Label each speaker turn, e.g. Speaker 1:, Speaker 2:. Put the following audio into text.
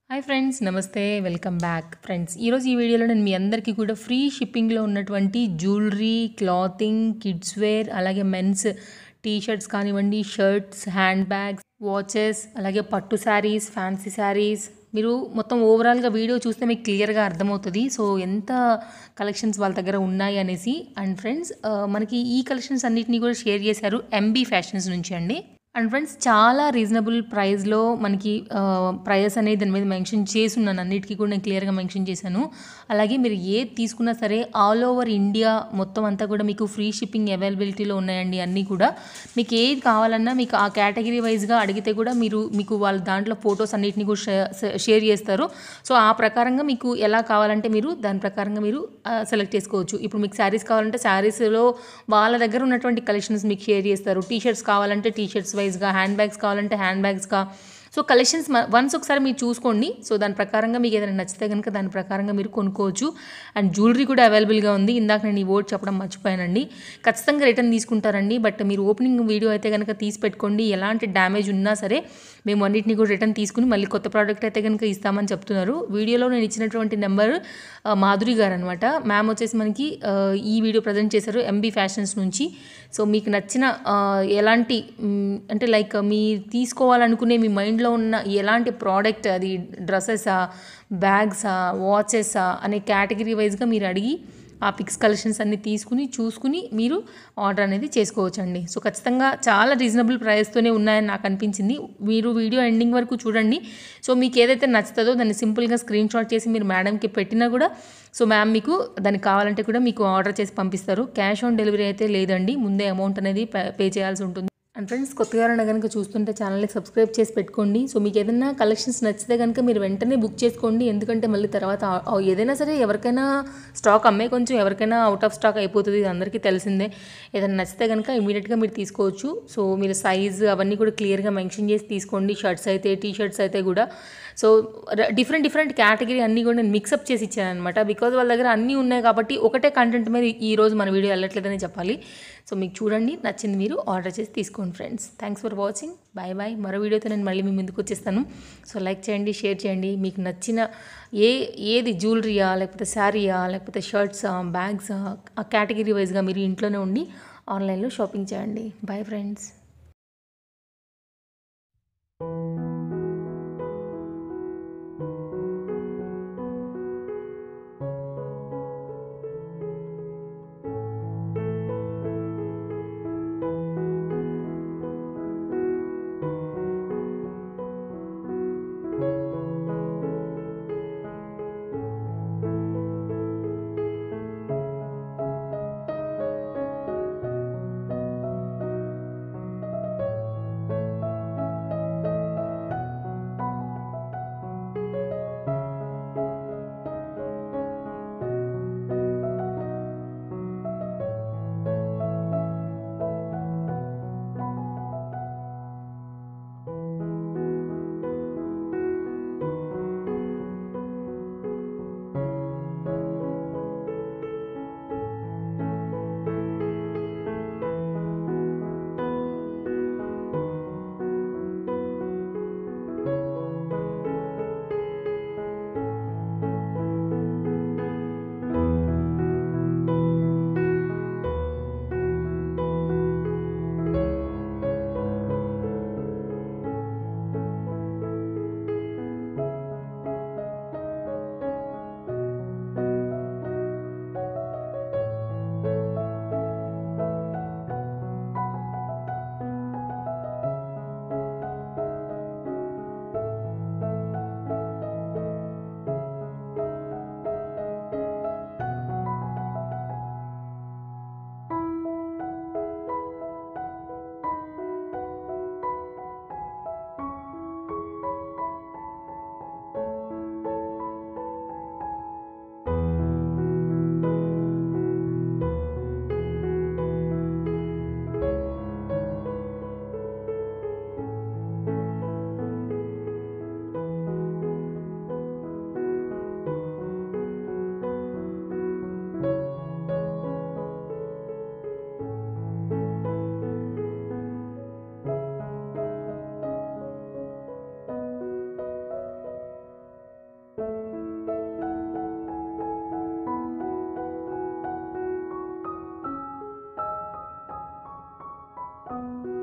Speaker 1: hi friends నమస్తే welcome back friends ఈరోజు ఈ వీడియోలో నేను మీ అందరికీ కూడా ఫ్రీ షిప్పింగ్లో ఉన్నటువంటి జ్యువెలరీ క్లాతింగ్ కిడ్స్ వేర్ అలాగే మెన్స్ టీ షర్ట్స్ కానివ్వండి షర్ట్స్ హ్యాండ్ బ్యాగ్స్ వాచెస్ అలాగే పట్టు శారీస్ ఫ్యాన్సీ శారీస్ మీరు మొత్తం ఓవరాల్గా వీడియో చూస్తే మీకు క్లియర్గా అర్థమవుతుంది సో ఎంత కలెక్షన్స్ వాళ్ళ దగ్గర ఉన్నాయి అనేసి అండ్ ఫ్రెండ్స్ మనకి ఈ కలెక్షన్స్ అన్నిటిని కూడా షేర్ చేశారు ఎంబీ ఫ్యాషన్స్ నుంచి అండి అండ్ ఫ్రెండ్స్ చాలా రీజనబుల్ ప్రైస్లో మనకి ప్రైస్ అనేది దాని మీద మెన్షన్ చేస్తున్నాను అన్నిటికీ కూడా నేను క్లియర్గా మెన్షన్ చేశాను అలాగే మీరు ఏది తీసుకున్నా సరే ఆల్ ఓవర్ ఇండియా మొత్తం అంతా కూడా మీకు ఫ్రీ షిప్పింగ్ అవైలబిలిటీలో ఉన్నాయండి అన్నీ కూడా మీకు ఏది కావాలన్నా మీకు ఆ కేటగిరీ వైజ్గా అడిగితే కూడా మీరు మీకు వాళ్ళ దాంట్లో ఫొటోస్ అన్నిటిని కూడా షే- షేర్ చేస్తారు సో ఆ ప్రకారంగా మీకు ఎలా కావాలంటే మీరు దాని ప్రకారంగా మీరు సెలెక్ట్ చేసుకోవచ్చు ఇప్పుడు మీకు శారీస్ కావాలంటే శారీస్లో వాళ్ళ దగ్గర ఉన్నటువంటి కలెక్షన్స్ మీకు షేర్ చేస్తారు టీ షర్ట్స్ కావాలంటే టీ షర్ట్స్ వైజ్గా హ్యాండ్ బ్యాగ్స్ కావాలంటే హ్యాండ్ బ్యాగ్స్గా సో కలెక్షన్స్ వన్స్ ఒకసారి మీరు చూసుకోండి సో దాని ప్రకారంగా మీకు ఏదైనా నచ్చితే కనుక దాని ప్రకారంగా మీరు కొనుక్కోవచ్చు అండ్ జ్యువెలరీ కూడా అవైలబుల్గా ఉంది ఇందాక నేను ఈ వర్డ్ చెప్పడం మర్చిపోయానండి ఖచ్చితంగా రిటర్న్ తీసుకుంటారండి బట్ మీరు ఓపెనింగ్ వీడియో అయితే కనుక తీసి పెట్టుకోండి ఎలాంటి డ్యామేజ్ ఉన్నా సరే మేము అన్నిటిని కూడా రిటర్న్ తీసుకుని మళ్ళీ కొత్త ప్రోడక్ట్ అయితే కనుక ఇస్తామని చెప్తున్నారు వీడియోలో నేను ఇచ్చినటువంటి నెంబర్ మాధురి గారు అనమాట మ్యామ్ వచ్చేసి మనకి ఆ, ఈ వీడియో ప్రజెంట్ చేశారు ఎంబీ ఫ్యాషన్స్ నుంచి సో మీకు నచ్చిన ఆ, ఎలాంటి మ్, అంటే లైక్ మీ తీసుకోవాలనుకునే మీ మైండ్లో ఉన్న ఎలాంటి ప్రోడక్ట్ అది డ్రెస్సెసా బ్యాగ్సా వాచెసా అనే కేటగిరీ వైజ్గా మీరు అడిగి ఆ పిక్స్ కలెక్షన్స్ అన్ని తీసుకుని చూసుకుని మీరు ఆర్డర్ అనేది చేసుకోవచ్చండి సో ఖచ్చితంగా చాలా రీజనబుల్ ప్రైస్తోనే ఉన్నాయని నాకు అనిపించింది మీరు వీడియో ఎండింగ్ వరకు చూడండి సో మీకు ఏదైతే నచ్చుతుందో దాన్ని సింపుల్గా స్క్రీన్ షాట్ చేసి మీరు మేడంకి పెట్టినా కూడా సో మ్యామ్ మీకు దానికి కావాలంటే కూడా మీకు ఆర్డర్ చేసి పంపిస్తారు క్యాష్ ఆన్ డెలివరీ అయితే లేదండి ముందే అమౌంట్ అనేది పే- పే చేయాల్సి ఉంటుంది అండ్ ఫ్రెండ్స్ కొత్తగా ఎవరైనా కనుక చూస్తుంటే ఛానల్ని సబ్స్క్రైబ్ చేసి పెట్టుకోండి సో మీకు ఏదైనా కలెక్షన్స్ నచ్చితే కనుక మీరు వెంటనే బుక్ చేసుకోండి ఎందుకంటే మళ్ళీ తర్వాత ఆ- ఆ ఏదైనా సరే ఎవరికైనా స్టాక్ అమ్మే కొంచెం ఎవరికైనా అవుట్ ఆఫ్ స్టాక్ అయిపోతుంది ఇది అందరికీ తెలిసిందే ఏదైనా నచ్చితే కనుక ఇమీడియట్గా మీరు తీసుకోవచ్చు సో మీరు సైజ్ అవన్నీ కూడా క్లియర్గా మెన్షన్ చేసి తీసుకోండి షర్ట్స్ అయితే టీ షర్ట్స్ అయితే కూడా సో డిఫరెంట్ డిఫరెంట్ కేటగిరీ అన్నీ కూడా నేను మిక్సప్ చేసి ఇచ్చాను అనమాట బికాజ్ వాళ్ళ దగ్గర అన్నీ ఉన్నాయి కాబట్టి ఒకటే కంటెంట్ మీద ఈ రోజు మన వీడియో వెళ్ళట్లేదని చెప్పాలి సో మీకు చూడండి నచ్చింది మీరు ఆర్డర్ చేసి తీసుకోండి friends thanks for watching bye bye మరో వీడియోతో నేను మళ్ళీ మీ ముందుకు వచ్చేస్తాను సో లైక్ చేయండి షేర్ చేయండి మీకు నచ్చిన ఏ ఏది జ్యువెలరీయా లేకపోతే శారీయా లేకపోతే షర్ట్సా బ్యాగ్సా ఆ కేటగిరీ వైజ్గా మీరు ఇంట్లోనే ఉండి ఆన్లైన్లో షాపింగ్ చేయండి బాయ్ ఫ్రెండ్స్ ఆ